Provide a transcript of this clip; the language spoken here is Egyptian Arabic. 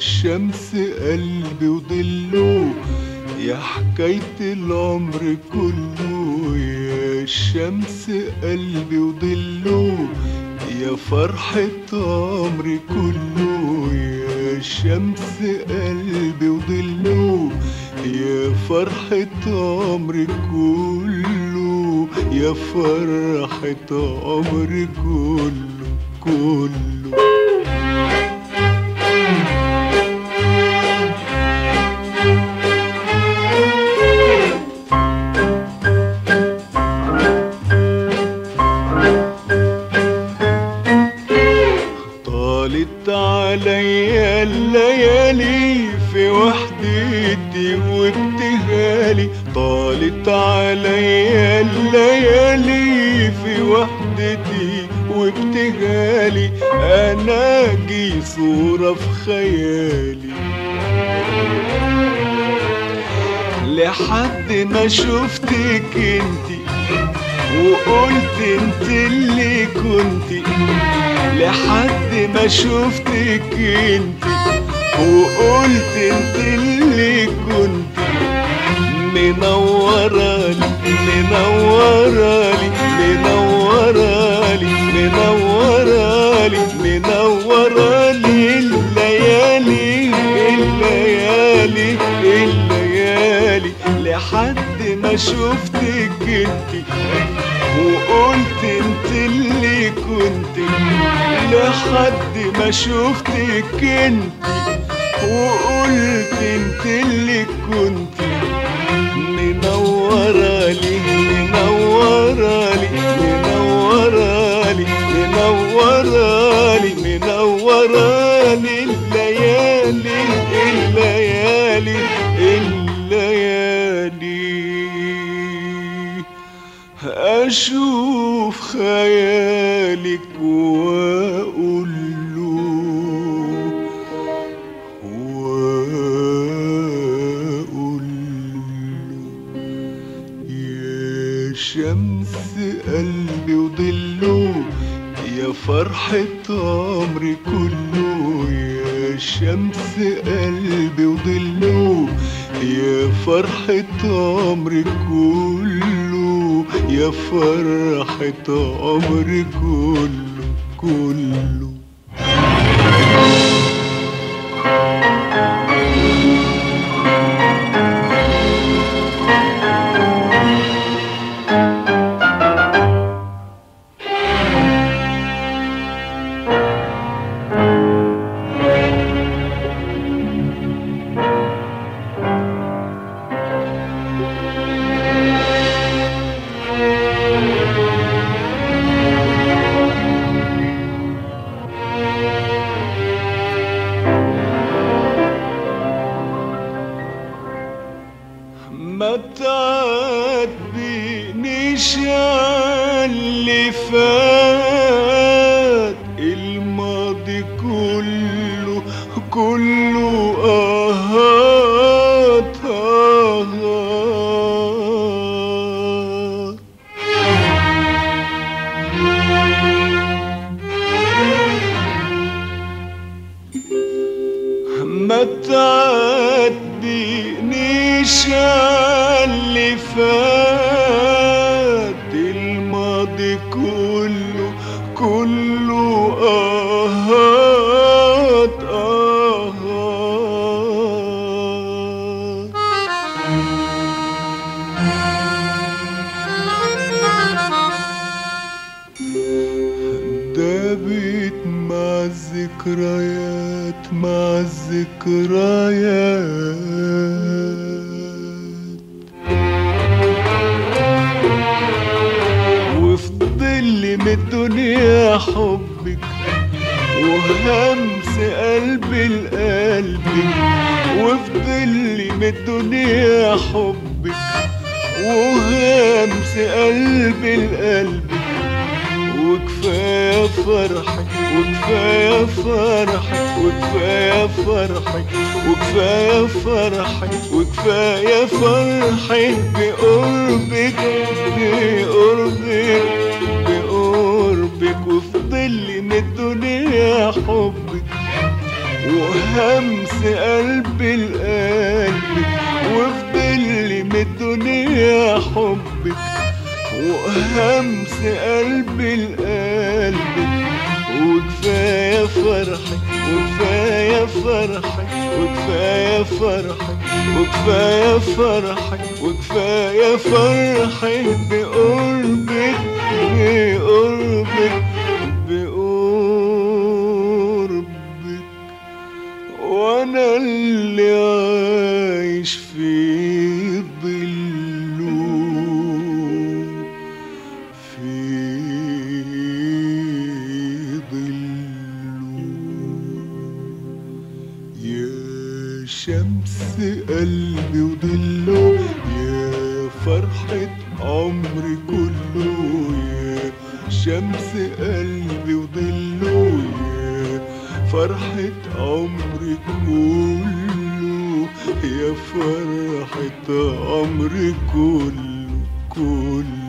شمس قلبي وضله يا حكاية العمر كله يا شمس قلبي وضله يا فرحة عمري كله يا شمس قلبي وضله يا فرحة عمري كله يا فرحة عمري كله كله طالت عليا الليالي في وحدتي وابتهالي طالت عليا الليالي في وحدتي وابتهالي انا جي صورة في خيالي لحد ما شفتك انتي وقلت انت اللي كنتي لحد ما شفتك انت وقلت انت اللي كنت منورالي منورالي منورالي منورالي منورالي الليالي الليالي الليالي لحد ما شفتك انت وقلت انت اللي كنت لحد ما شفتك انت وقلت انت اللي كنت منورالي منورالي منورالي منورالي منورالي الليالي الليالي الليالي أشوف خيالك وأقول له وأقول له يا شمس قلبي وضله يا فرحة عمري كله يا شمس قلبي وضله يا فرحة عمري كله يا فرحة عمري كله كله ما تعاتبنيش على اللي فات الماضي كله كله آهات آهات ما تعاتبنيش على اللي فات الماضي كله كله آهات آهات دابت مع الذكريات مع الذكريات وفي ظل من الدنيا حبك وهمس قلبي لقلبك وفي ظل من الدنيا حبك وهمس قلبي لقلبك وكفاية فرحك وكفاية فرحك وكفاية فرحك وكفاية فرحك وكفاية فرحك بقربك بقربك بقربك وفي ظل من الدنيا حبك وهمس قلبي لقلبك وفضل من الدنيا حبك وهمس قلبي لقلبك وكفاية فرحك وكفاية فرحك وكفاية فرحك وكفاية فرحك وكفاية فرحك بقربك بقربك بقربك وانا اللي عايش في ظله في ظله يا شمس قلبي وضله يا فرحة عمري كله يا شمس قلبي وضله يا فرحة عمري كله يا فرحة عمري كله كله